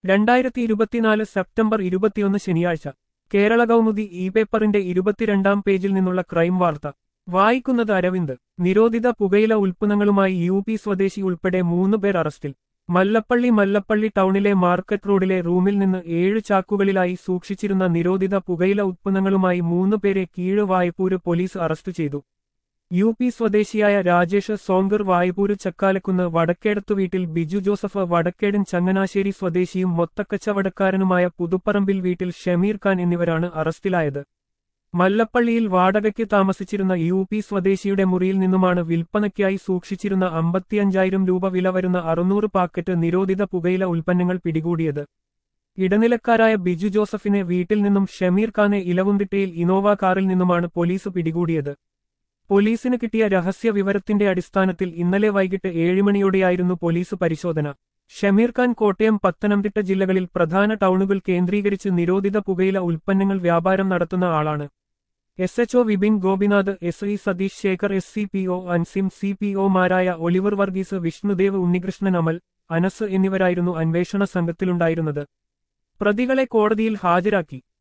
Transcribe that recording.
രണ്ടായിരത്തി ഇരുപത്തിനാല് സെപ്റ്റംബർ ഇരുപത്തിയൊന്ന് ശനിയാഴ്ച കേരള കൗമുദി ഇ പേപ്പറിന്റെ ഇരുപത്തിരണ്ടാം പേജിൽ നിന്നുള്ള ക്രൈം വാർത്ത വായിക്കുന്നത് അരവിന്ദ് നിരോധിത പുകയില ഉൽപ്പന്നങ്ങളുമായി യു പി സ്വദേശി ഉൾപ്പെടെ മൂന്ന് പേർ അറസ്റ്റിൽ മല്ലപ്പള്ളി മല്ലപ്പള്ളി ടൗണിലെ മാർക്കറ്റ് റോഡിലെ റൂമിൽ നിന്ന് ഏഴ് ചാക്കുകളിലായി സൂക്ഷിച്ചിരുന്ന നിരോധിത പുകയില ഉൽപ്പന്നങ്ങളുമായി മൂന്ന് പേരെ കീഴ് വായ്പൂര് പോലീസ് അറസ്റ്റ് ചെയ്തു യു പി സ്വദേശിയായ രാജേഷ് സോങ്കർ വായ്പൂര് ചക്കാലക്കുന്ന് വടക്കേടത്തു വീട്ടിൽ ബിജു ജോസഫ് വടക്കേടൻ ചങ്ങനാശ്ശേരി സ്വദേശിയും മൊത്തക്കച്ചവടക്കാരനുമായ പുതുപ്പറമ്പിൽ വീട്ടിൽ ഷമീർ ഖാൻ എന്നിവരാണ് അറസ്റ്റിലായത് മല്ലപ്പള്ളിയിൽ വാടകയ്ക്ക് താമസിച്ചിരുന്ന യു പി സ്വദേശിയുടെ മുറിയിൽ നിന്നുമാണ് വിൽപ്പനയ്ക്കായി സൂക്ഷിച്ചിരുന്ന അമ്പത്തിയഞ്ചായിരം രൂപ വില വരുന്ന അറുന്നൂറ് പാക്കറ്റ് നിരോധിത പുകയില ഉൽപ്പന്നങ്ങൾ പിടികൂടിയത് ഇടനിലക്കാരായ ബിജു ജോസഫിനെ വീട്ടിൽ നിന്നും ഷമീർ ഖാനെ ഇലവുന്തിട്ടയിൽ ഇനോവ കാറിൽ നിന്നുമാണ് പോലീസ് പിടികൂടിയത് പോലീസിന് കിട്ടിയ രഹസ്യ വിവരത്തിന്റെ അടിസ്ഥാനത്തിൽ ഇന്നലെ വൈകിട്ട് ഏഴുമണിയോടെയായിരുന്നു പോലീസ് പരിശോധന ഷമീർ ഖാൻ കോട്ടയം പത്തനംതിട്ട ജില്ലകളിൽ പ്രധാന ടൗണുകൾ കേന്ദ്രീകരിച്ച് നിരോധിത പുകയില ഉൽപ്പന്നങ്ങൾ വ്യാപാരം നടത്തുന്ന ആളാണ് S HO Vipin Gopinath S I Satheesh Sekhar S C P O Ansim C P ഒമാരായ ഒലിവർ വർഗീസ് വിഷ്ണുദേവ് ഉണ്ണികൃഷ്ണൻ അമൽ അനസ് എന്നിവരായിരുന്നു അന്വേഷണ സംഘത്തിലുണ്ടായിരുന്നത് പ്രതികളെ കോടതിയിൽ ഹാജരാക്കി